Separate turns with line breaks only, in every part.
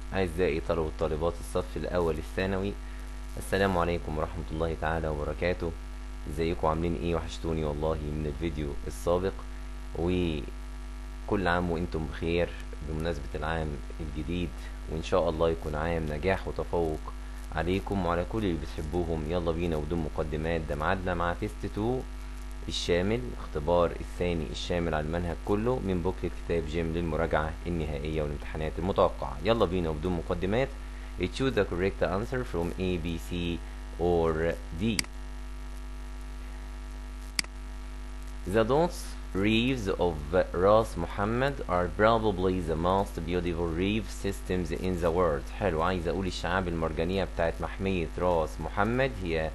أعزائي طلبة وطالبات الصف الأول الثانوي السلام عليكم ورحمة الله تعالى وبركاته ازيكم عاملين ايه وحشتوني والله من الفيديو السابق وكل عام وانتم بخير بمناسبة العام الجديد وان شاء الله يكون عام نجاح وتفوق عليكم وعلى كل اللي بتحبوهم يلا بينا بدون مقدمات ده ميعادنا مع تيست 2 الشامل اختبار الثاني الشامل على المنهج كله من بوكلت كتاب جيم للمراجعة النهائية والامتحانات المتوقعة يلا بينا وبدون مقدمات choose the correct answer from A, B, C or D The dots reefs of Ras Muhammad are probably the most beautiful reef systems in the world حلو عايز اقول الشعاب المرجانية بتاعت محمية راس محمد هي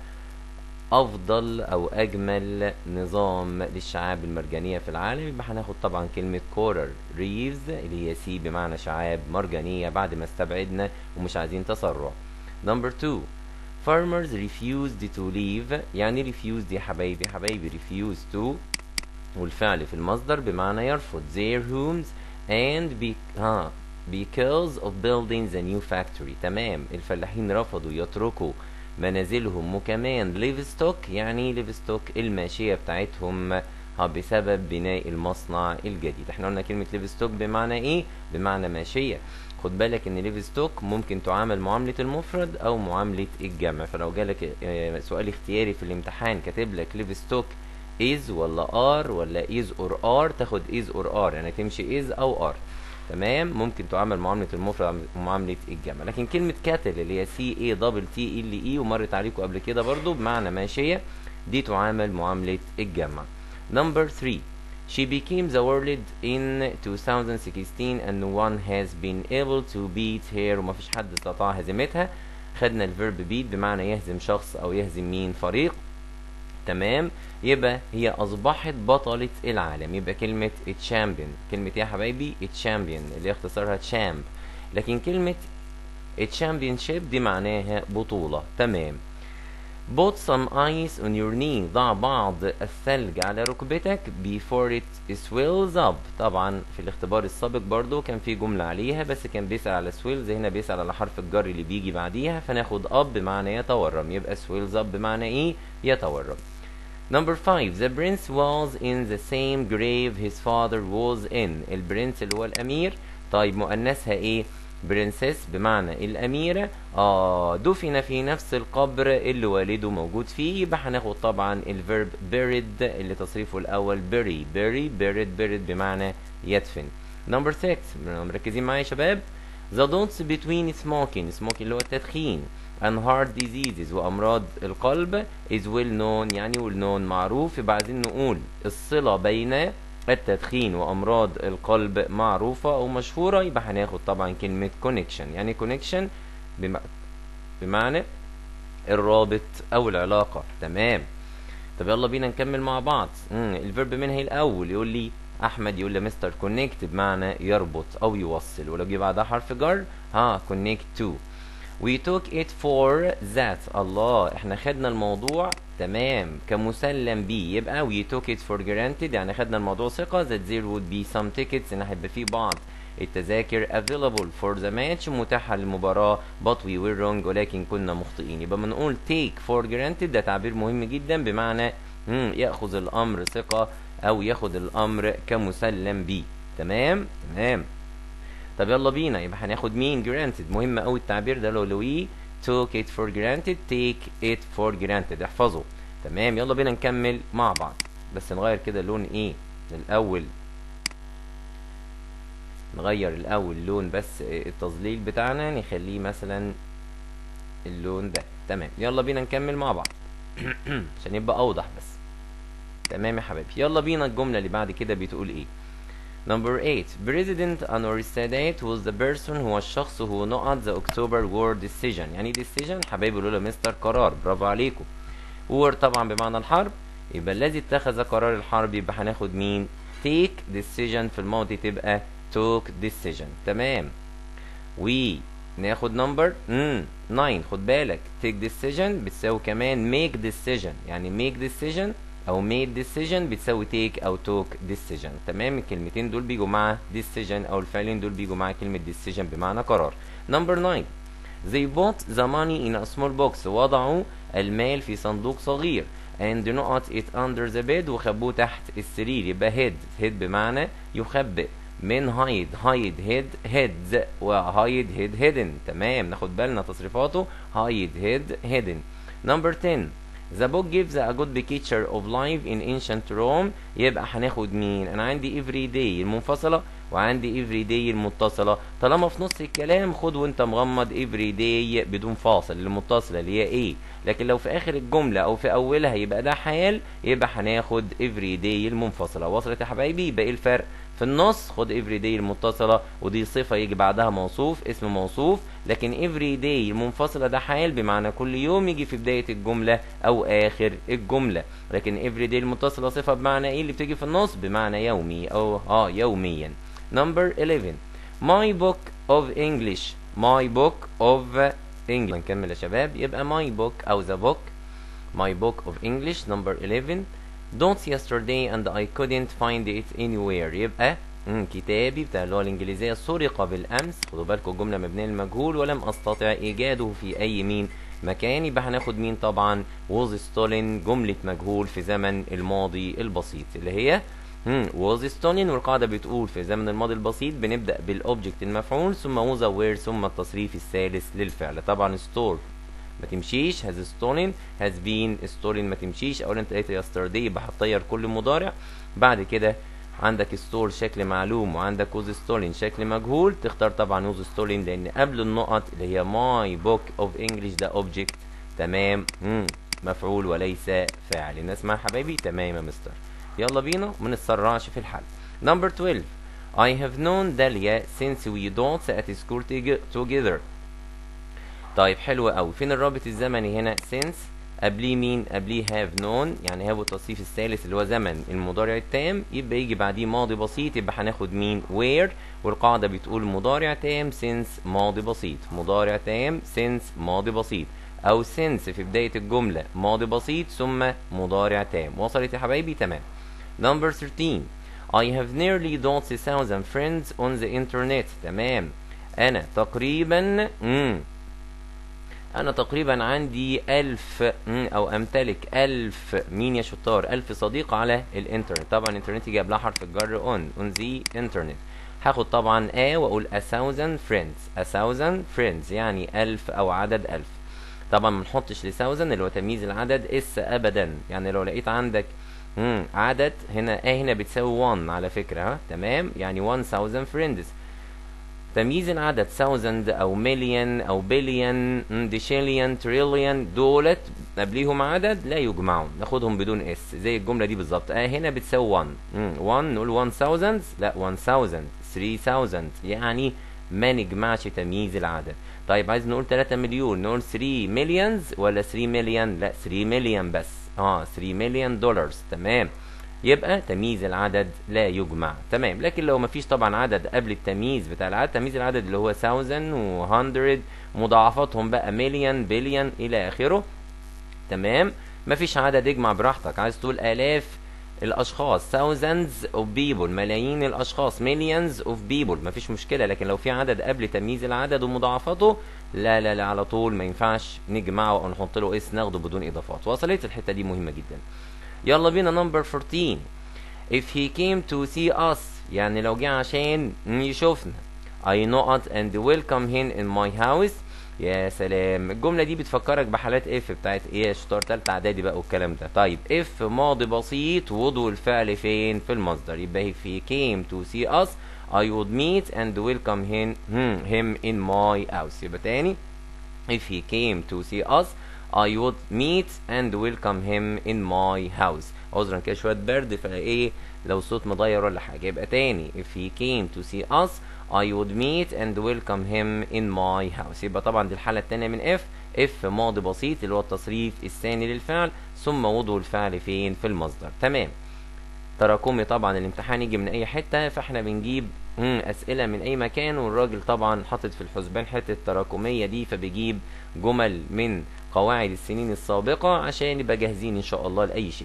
افضل او اجمل نظام للشعاب المرجانيه في العالم يبقى هناخد طبعا كلمه كورال ريفز اللي هي سي بمعنى شعاب مرجانيه بعد ما استبعدنا ومش عايزين تسرع نمبر 2 farmers refused to leave يعني refused يا حبايبي حبايبي refused to والفعل في المصدر بمعنى يرفض their homes and be, ها because of building the new factory تمام الفلاحين رفضوا يتركوا منازلهم وكمان ليفستوك يعني ليفستوك الماشية بتاعتهم ها بسبب بناء المصنع الجديد احنا قلنا كلمة ليفستوك بمعنى ايه بمعنى ماشية خد بالك ان ليفستوك ممكن تعامل معاملة المفرد او معاملة الجمع فلو جالك سؤال اختياري في الامتحان كاتب لك ليفستوك is ولا are ولا is or are تاخد is or are يعني تمشي is او are تمام ممكن تعامل معامله المفرد ومعامله الجمع لكن كلمه كاتل اللي هي سي اي دبل تي ال اي ومرت عليكم قبل كده برضو بمعنى ماشيه دي تعامل معامله الجمع نمبر 3 She became the world in 2016 and no one has been able to beat her وما فيش حد استطاع هزيمتها خدنا الفيرب beat بمعنى يهزم شخص او يهزم مين فريق تمام يبقى هي اصبحت بطلة العالم يبقى كلمة تشامبيون كلمة يا حبايبي تشامبيون اللي اختصارها تشامب لكن كلمة تشامبيونشيب دي معناها بطولة تمام Put some ice on your knee ضع بعض الثلج على ركبتك before it swells up طبعا في الاختبار السابق برضو كان في جملة عليها بس كان بيسأل على swells هنا بيسأل على حرف الجر اللي بيجي بعديها فناخد up بمعنى يتورم يبقى swells up بمعنى ايه يتورم Number 5 The prince was in the same grave his father was in البرنس اللي هو الأمير طيب مؤنثها ايه برنسس بمعنى الأميرة آه دفن في نفس القبر اللي والده موجود فيه يبقى هناخد طبعا الفيرب buried اللي تصريفه الأول bury bury buried buried بمعنى يدفن Number 6 مركزين معايا يا شباب The dots between smoking smoking اللي هو التدخين and heart diseases وأمراض القلب is well known يعني well known معروف يبقى عايزين نقول الصلة بين التدخين وأمراض القلب معروفة أو مشهورة يبقى هناخد طبعا كلمة connection يعني connection بم... بمعنى الرابط أو العلاقة تمام طب يلا بينا نكمل مع بعض مم. الفيرب منها الأول يقول لي احمد يقول لي مستر كونكت بمعنى يربط او يوصل ولو جه بعدها حرف جر ها كونكت تو we took it for that الله احنا خدنا الموضوع تمام كمسلم بيه يبقى we took it for granted يعني خدنا الموضوع ثقة that there would be some tickets ان هيبقى في بعض التذاكر available for the match متاحة للمباراة but we were wrong ولكن كنا مخطئين يبقى بنقول take for granted ده تعبير مهم جدا بمعنى مم يأخذ الأمر ثقة أو ياخد الأمر كمسلم بيه تمام تمام طب يلا بينا يبقى هناخد مين granted مهم قوي التعبير ده لو لوي took it for granted take it for granted احفظه تمام يلا بينا نكمل مع بعض بس نغير كده لون ايه الاول نغير الاول لون بس التظليل بتاعنا نخليه مثلا اللون ده تمام يلا بينا نكمل مع بعض عشان يبقى اوضح بس تمام يا حبايبي يلا بينا الجمله اللي بعد كده بتقول ايه Number 8 President Anwar Sadat was the person هو الشخص هو نقط the October War decision يعني decision حبايبي يقولوا مستر قرار برافو عليكم war طبعا بمعنى الحرب يبقى الذي اتخذ قرار الحرب يبقى هناخد مين take decision في الماضي تبقى took decision تمام و ناخد نمبر امم 9 خد بالك take decision بتساوي كمان make decision يعني make decision او made decision بتساوي take او took decision تمام الكلمتين دول بيجوا مع decision او الفعلين دول بيجوا مع كلمة decision بمعنى قرار number 9 they put the money in a small box وضعوا المال في صندوق صغير and not it under the bed وخبوه تحت السرير يبقى hid hid بمعنى يخبئ من hide hide hid hid وhide hid hidden تمام ناخد بالنا تصريفاته hide hid hidden number 10 The book gives a good picture of life in ancient Rome يبقى هناخد مين؟ أنا عندي every day المنفصلة وعندي every day المتصلة طالما في نص الكلام خد وأنت مغمض every day بدون فاصل المتصلة اللي هي إيه؟ لكن لو في آخر الجملة أو في أولها يبقى ده حال يبقى هناخد every day المنفصلة وصلت يا حبايبي يبقى إيه الفرق؟ في النص خد every day المتصلة ودي صفة يجي بعدها موصوف اسم موصوف لكن every day المنفصلة ده حال بمعنى كل يوم يجي في بداية الجملة أو آخر الجملة لكن every day المتصلة صفة بمعنى إيه اللي بتيجي في النص بمعنى يومي أو آه يوميا number 11 my book of English my book of English نكمل يا شباب يبقى my book أو the book my book of English number 11 don't yesterday and I couldn't find it anywhere يبقى مم كتابي بتاع اللغة الإنجليزية سرق بالأمس خدوا بالكم الجملة مبنية للمجهول ولم أستطع إيجاده في أي مين مكان يبقى هناخد مين طبعا was stolen جملة مجهول في زمن الماضي البسيط اللي هي مم was stolen والقاعدة بتقول في زمن الماضي البسيط بنبدأ بالأوبجكت المفعول ثم was aware ثم التصريف الثالث للفعل طبعا store ما تمشيش has stolen has been stolen ما تمشيش اولا انت قلت yesterday يبقى هتطير كل مضارع بعد كده عندك store شكل معلوم وعندك was stolen شكل مجهول تختار طبعا was stolen لان قبل النقط اللي هي my book of English ده object تمام مم. مفعول وليس فاعل الناس مع حبايبي تمام يا مستر يلا بينا ما نتسرعش في الحل number 12 I have known Dalia since we don't at school together طيب حلو قوي فين الرابط الزمني هنا since قبليه مين قبليه have known يعني have التصريف الثالث اللي هو زمن المضارع التام يبقى يجي بعديه ماضي بسيط يبقى هناخد مين where والقاعده بتقول مضارع تام since ماضي بسيط مضارع تام since ماضي بسيط او since في بدايه الجمله ماضي بسيط ثم مضارع تام وصلت يا حبايبي تمام number 13 I have nearly dots thousand friends on the internet تمام انا تقريبا مم. انا تقريبا عندي الف او امتلك الف مين يا شطار الف صديق على الانترنت طبعا الانترنت يجي قبلها حرف الجر on on the internet هاخد طبعا a واقول a thousand friends a thousand friends يعني الف او عدد الف طبعا ما نحطش ل thousand اللي هو تمييز العدد اس ابدا يعني لو لقيت عندك مم. عدد هنا a هنا بتساوي 1 على فكرة ها تمام يعني 1000 friends تمييز العدد thousand او مليون او بليون ديشيليون تريليون دولت قبليهم عدد لا يجمعون ناخدهم بدون اس زي الجمله دي بالظبط اه هنا بتساوي 1 1 نقول 1000 لا 1000 3000 يعني ما نجمعش تمييز العدد طيب عايز نقول 3 مليون نقول 3 مليونز ولا 3 مليون لا 3 مليون بس اه 3 مليون دولارز تمام يبقى تمييز العدد لا يجمع تمام لكن لو مفيش طبعا عدد قبل التمييز بتاع العدد تمييز العدد اللي هو 1000 و100 مضاعفاتهم بقى مليون بليون الى اخره تمام مفيش عدد اجمع براحتك عايز تقول الاف الاشخاص thousands of people ملايين الاشخاص millions of people مفيش مشكله لكن لو في عدد قبل تمييز العدد ومضاعفاته لا لا لا على طول ما ينفعش نجمعه او نحط له اس ناخده بدون اضافات وصلت الحته دي مهمه جدا يلا بينا نمبر 14 if he came to see us يعني لو جه عشان يشوفنا I know it and welcome him in my house يا سلام الجملة دي بتفكرك بحالات اف بتاعت ايه شطار تالتة اعدادي بقى والكلام ده طيب اف ماضي بسيط وضو الفعل فين في المصدر يبقى if he came to see us I would meet and welcome him, him in my house يبقى تاني if he came to see us I would meet and welcome him in my house عذرا كده شوية برد فايه لو الصوت مضير ولا حاجة يبقى تاني if he came to see us I would meet and welcome him in my house يبقى طبعا دي الحالة التانية من if if ماضي بسيط اللي هو التصريف الثاني للفعل ثم وضع الفعل فين في المصدر تمام تراكمي طبعا الامتحان يجي من اي حتة فاحنا بنجيب اسئلة من اي مكان والراجل طبعا حاطط في الحسبان حتة التراكمية دي فبيجيب جمل من قواعد السنين السابقة عشان نبقى جاهزين ان شاء الله لأي شيء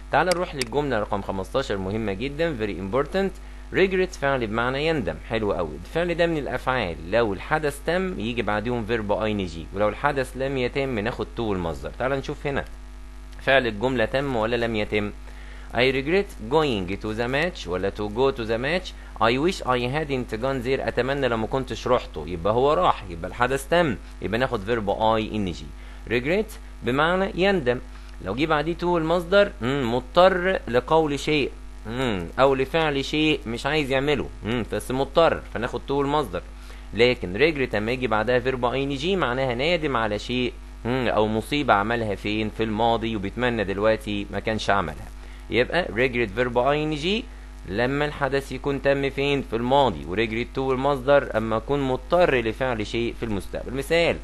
تعال نروح للجملة رقم 15 مهمة جدا very important regret فعل بمعنى يندم حلو قوي الفعل ده من الافعال لو الحدث تم يجي بعديهم فيرب اي ان جي ولو الحدث لم يتم ناخد تو المصدر تعال نشوف هنا فعل الجملة تم ولا لم يتم I regret going to the match ولا to go to the match I wish I hadn't gone there أتمنى لو ما كنتش رحته يبقى هو راح يبقى الحدث تم يبقى ناخد فيرب I ان جي regret بمعنى يندم لو جه بعديه تو المصدر مم، مضطر لقول شيء مم، او لفعل شيء مش عايز يعمله مم، بس مضطر فناخد تو المصدر لكن ريجريت اما يجي بعدها فيرب اي ان جي معناها نادم على شيء مم، او مصيبه عملها فين في الماضي وبيتمنى دلوقتي ما كانش عملها يبقى ريجريت فيرب اي ان جي لما الحدث يكون تم فين في الماضي وريجريت تو المصدر اما اكون مضطر لفعل شيء في المستقبل مثال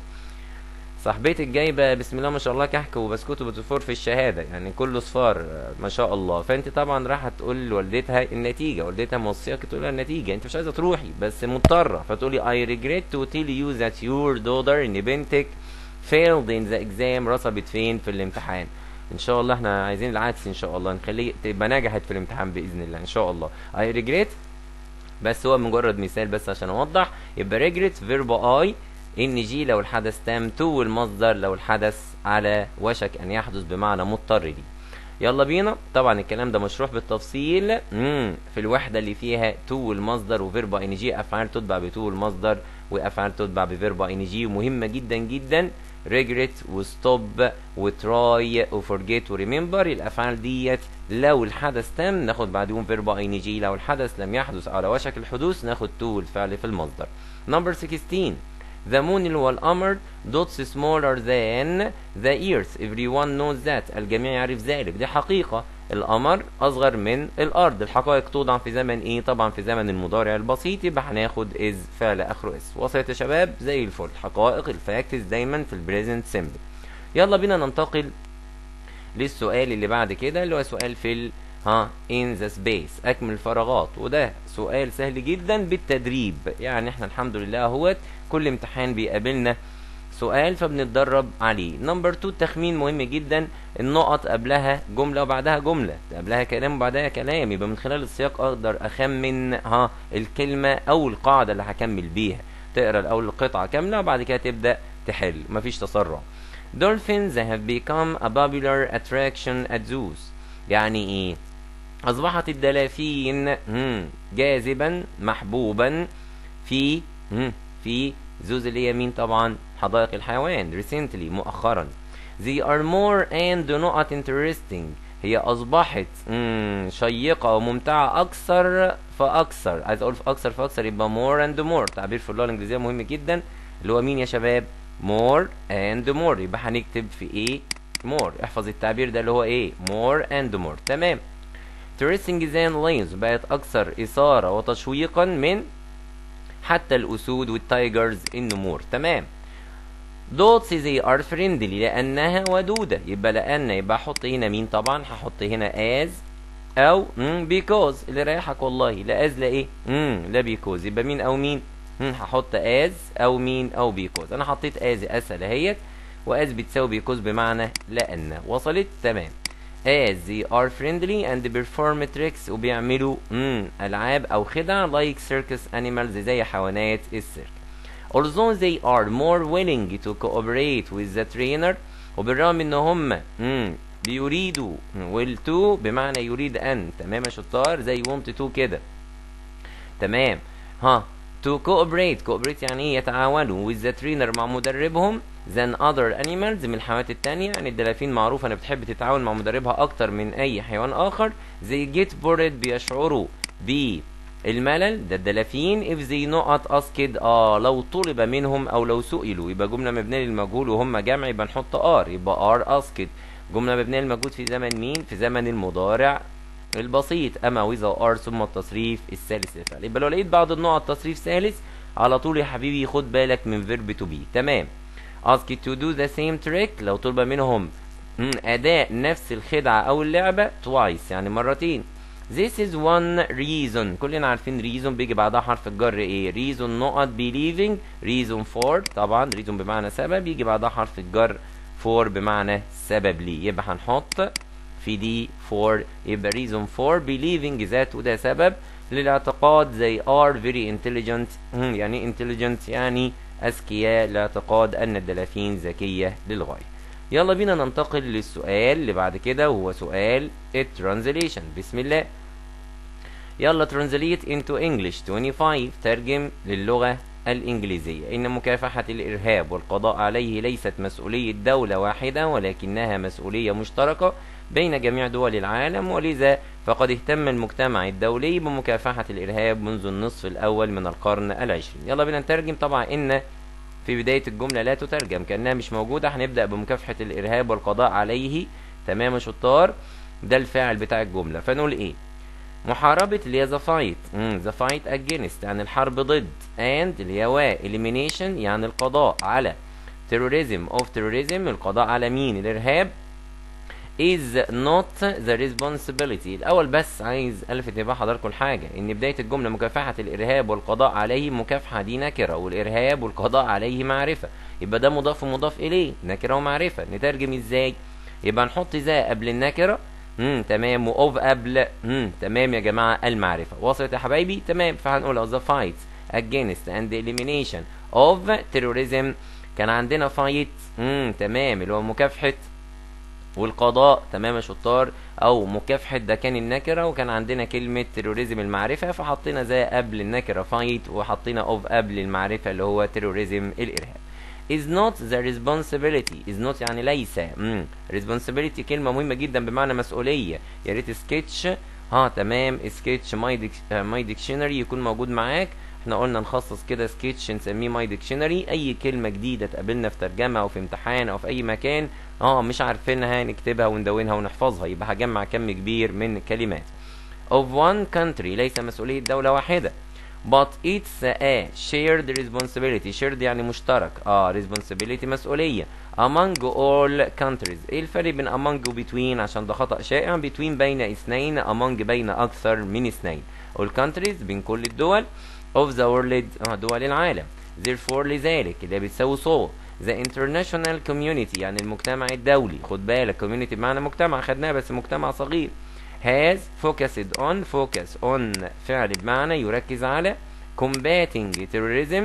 صاحبتك جايبه بسم الله ما شاء الله كحك وبسكوت وبتفور في الشهاده يعني كله صفار آه، ما شاء الله فانت طبعا رايحه تقول لوالدتها النتيجه والدتها موصياك تقول لها النتيجه انت مش عايزه تروحي بس مضطره فتقولي I regret to tell you that your daughter ان بنتك failed in the exam رسبت فين في الامتحان ان شاء الله احنا عايزين العكس ان شاء الله نخليه تبقى نجحت في الامتحان باذن الله ان شاء الله I regret بس هو مجرد مثال بس عشان اوضح يبقى regret verb I ان جي لو الحدث تام تو المصدر لو الحدث على وشك ان يحدث بمعنى مضطر لي يلا بينا طبعا الكلام ده مشروح بالتفصيل مم. في الوحده اللي فيها تو المصدر وفيرب ان جي افعال تتبع بتو المصدر وافعال تتبع بفيرب ان جي ومهمه جدا جدا regret وستوب وتراي وفورجيت وريمبر الافعال ديت لو الحدث تم ناخد بعدهم فيرب ان جي لو الحدث لم يحدث على وشك الحدوث ناخد تو الفعل في المصدر نمبر 16 The moon اللي هو القمر dots smaller than the earth everyone knows that الجميع يعرف ذلك دي حقيقة القمر أصغر من الأرض الحقائق توضع في زمن إيه طبعا في زمن المضارع البسيط يبقى هناخد is فعل آخره is وصلت يا شباب زي الفل حقائق الفاكتس دايما في البريزنت سيمبل يلا بينا ننتقل للسؤال اللي بعد كده اللي هو سؤال في ال ها in the space اكمل الفراغات وده سؤال سهل جدا بالتدريب يعني احنا الحمد لله اهوت كل امتحان بيقابلنا سؤال فبنتدرب عليه نمبر 2 تخمين مهم جدا النقط قبلها جملة وبعدها جملة قبلها كلام وبعدها كلام يبقى من خلال السياق اقدر اخمن ها الكلمة او القاعدة اللي هكمل بيها تقرا الاول القطعة كاملة وبعد كده تبدأ تحل مفيش تسرع Dolphins have become a popular attraction at zoos يعني ايه اصبحت الدلافين مم، جاذبا محبوبا في مم، في زوز اللي هي مين طبعا حدائق الحيوان recently مؤخرا they are more and not interesting هي اصبحت مم، شيقه وممتعه اكثر فاكثر عايز اقول في اكثر فاكثر يبقى more and more تعبير في اللغه الانجليزيه مهم جدا اللي هو مين يا شباب more and more يبقى هنكتب في ايه more احفظ التعبير ده اللي هو ايه more and more تمام interesting than lions بقت اكثر اثاره وتشويقا من حتى الاسود والتايجرز النمور تمام دوتس زي ار فريندلي لانها ودوده يبقى لان يبقى احط هنا مين طبعا هحط هنا از او بيكوز اللي رايحك والله لا از لا ايه مم لا بيكوز يبقى مين او مين مم هحط از او مين او بيكوز انا حطيت از اسهل اهيت واز بتساوي بيكوز بمعنى لان وصلت تمام as they are friendly and perform tricks وبيعملوا مم ألعاب أو خدع like circus animals زي حيوانات السيرك. Although they are more willing to cooperate with the trainer وبالرغم إن هم مم بيريدوا will to بمعنى يريد أن تمام يا شطار زي want to كده تمام ها to cooperate cooperate يعني ايه يتعاونوا with the trainer مع مدربهم than other animals من الحيوانات التانية يعني الدلافين معروفة انها بتحب تتعاون مع مدربها اكتر من اي حيوان اخر they get bored بيشعروا بالملل ده الدلافين if they not asked اه لو طلب منهم او لو سئلوا يبقى جملة مبنية للمجهول وهم جمع يبقى نحط ار يبقى are asked جملة مبنية للمجهول في زمن مين في زمن المضارع البسيط اما ويزا ار ثم التصريف الثالث للفعل يبقى لو لقيت بعض النقط تصريف ثالث على طول يا حبيبي خد بالك من فيرب تو بي تمام ask to do the same trick لو طلب منهم مم، اداء نفس الخدعه او اللعبه twice يعني مرتين This is one reason كلنا عارفين reason بيجي بعدها حرف الجر ايه reason نقط believing reason for طبعا reason بمعنى سبب يجي بعدها حرف الجر for بمعنى سبب ليه يبقى هنحط في دي for يبقى reason for believing that وده سبب للاعتقاد زي are very intelligent مم، يعني intelligent يعني أذكياء لاعتقاد أن الدلافين ذكية للغاية يلا بينا ننتقل للسؤال اللي بعد كده وهو سؤال الترانزليشن بسم الله يلا translate into English 25 ترجم للغة الإنجليزية إن مكافحة الإرهاب والقضاء عليه ليست مسؤولية دولة واحدة ولكنها مسؤولية مشتركة بين جميع دول العالم ولذا فقد اهتم المجتمع الدولي بمكافحة الإرهاب منذ النصف الأول من القرن العشرين يلا بينا نترجم طبعا إن في بداية الجملة لا تترجم كأنها مش موجودة هنبدأ بمكافحة الإرهاب والقضاء عليه تمام يا شطار ده الفاعل بتاع الجملة فنقول إيه محاربة اللي هي ذا فايت ذا فايت اجينست يعني الحرب ضد and اللي هي و elimination يعني القضاء على terrorism of terrorism القضاء على مين الإرهاب is not the responsibility الأول بس عايز ألفت انتباه حضراتكم الحاجة إن بداية الجملة مكافحة الإرهاب والقضاء عليه مكافحة دي نكرة والإرهاب والقضاء عليه معرفة يبقى ده مضاف ومضاف إليه نكرة ومعرفة نترجم إزاي يبقى نحط ذا قبل النكرة امم تمام واوف قبل امم تمام يا جماعه المعرفه وصلت يا حبايبي تمام فهنقول the fight against and the elimination of terrorism كان عندنا فايت امم تمام اللي هو مكافحه والقضاء تمام يا شطار او مكافحه ده كان النكره وكان عندنا كلمه تيروريزم المعرفه فحطينا ذا قبل النكره فايت وحطينا اوف قبل المعرفه اللي هو تيروريزم الارهاب is not the responsibility is not يعني ليس امم responsibility كلمة مهمة جدا بمعنى مسؤولية يا ريت سكتش ها تمام سكتش ماي ماي ديكشنري يكون موجود معاك احنا قلنا نخصص كده سكتش نسميه ماي ديكشنري اي كلمة جديدة تقابلنا في ترجمة او في امتحان او في اي مكان اه مش عارفينها نكتبها وندونها ونحفظها يبقى هجمع كم كبير من الكلمات of one country ليس مسؤولية دولة واحدة but it's a shared responsibility shared يعني مشترك اه responsibility مسؤولية among all countries ايه الفرق بين among و between عشان ده خطأ شائع between بين اثنين among بين أكثر من اثنين all countries بين كل الدول of the world آه دول العالم therefore لذلك اللي بتساوي صوت the international community يعني المجتمع الدولي خد بالك community بمعنى مجتمع خدناه بس مجتمع صغير has focused on focus on فعل بمعنى يركز على combating terrorism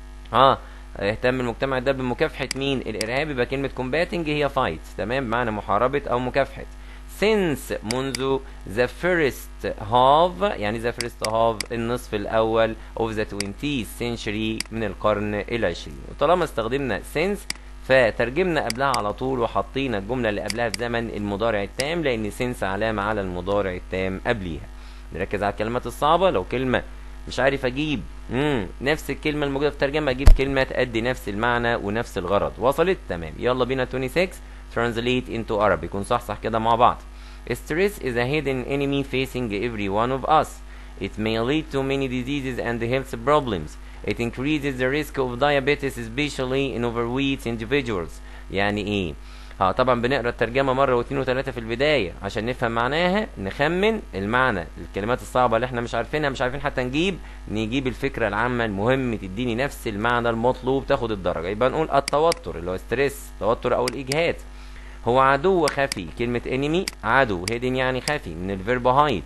اه يهتم المجتمع ده بمكافحة مين الإرهاب يبقى كلمة combating هي fight تمام بمعنى محاربة أو مكافحة since منذ the first half يعني the first half النصف الأول of the 20th century من القرن العشرين وطالما استخدمنا since فترجمنا قبلها على طول وحطينا الجملة اللي قبلها في زمن المضارع التام لأن سنس علامة على المضارع التام قبليها نركز على الكلمات الصعبة لو كلمة مش عارف أجيب مم. نفس الكلمة الموجودة في الترجمة أجيب كلمة تأدي نفس المعنى ونفس الغرض وصلت تمام يلا بينا 26 translate into Arabic ونصحصح كده مع بعض Stress is a hidden enemy facing every one of us. It may lead to many diseases and health problems. It increases the risk of diabetes especially in overweight individuals. يعني ايه؟ ها طبعا بنقرا الترجمه مره واثنين وثلاثه في البدايه عشان نفهم معناها نخمن المعنى الكلمات الصعبه اللي احنا مش عارفينها مش عارفين حتى نجيب نجيب الفكره العامه المهم تديني نفس المعنى المطلوب تاخد الدرجه يبقى نقول التوتر اللي هو ستريس توتر او الاجهاد هو عدو خفي كلمه انمي عدو هيدن يعني خفي من الفيرب هايد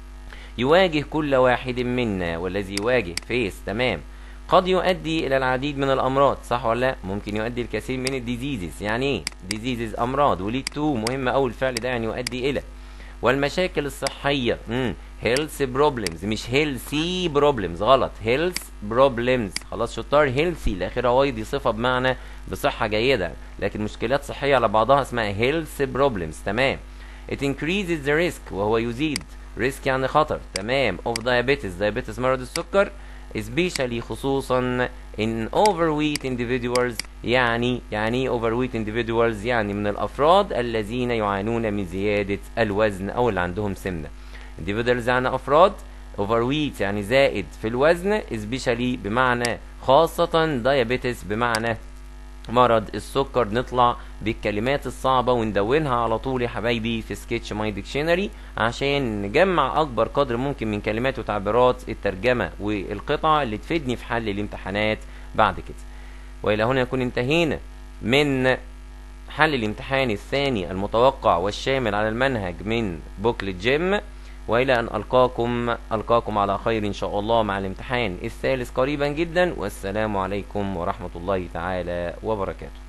يواجه كل واحد منا والذي يواجه فيس تمام قد يؤدي الى العديد من الامراض صح ولا لا ممكن يؤدي الكثير من الديزيزز يعني ايه ديزيزز امراض وليد تو مهم قوي الفعل ده يعني يؤدي الى والمشاكل الصحيه امم هيلث بروبلمز مش هيلثي بروبلمز غلط هيلث بروبلمز خلاص شطار هيلثي الاخيره واي دي صفه بمعنى بصحه جيده لكن مشكلات صحيه على بعضها اسمها هيلث بروبلمز تمام it increases the risk وهو يزيد ريسك يعني خطر تمام of diabetes diabetes مرض السكر especially خصوصا in overweight individuals يعني يعني overweight individuals يعني من الافراد الذين يعانون من زيادة الوزن او اللي عندهم سمنة individuals يعني افراد overweight يعني زائد في الوزن especially بمعنى خاصة diabetes بمعنى مرض السكر نطلع بالكلمات الصعبة وندونها على طول يا حبايبي في سكتش ماي ديكشنري عشان نجمع أكبر قدر ممكن من كلمات وتعبيرات الترجمة والقطع اللي تفيدني في حل الامتحانات بعد كده وإلى هنا نكون انتهينا من حل الامتحان الثاني المتوقع والشامل على المنهج من بوكلت جيم وإلى أن ألقاكم ألقاكم على خير إن شاء الله مع الامتحان الثالث قريبا جدا والسلام عليكم ورحمة الله تعالى وبركاته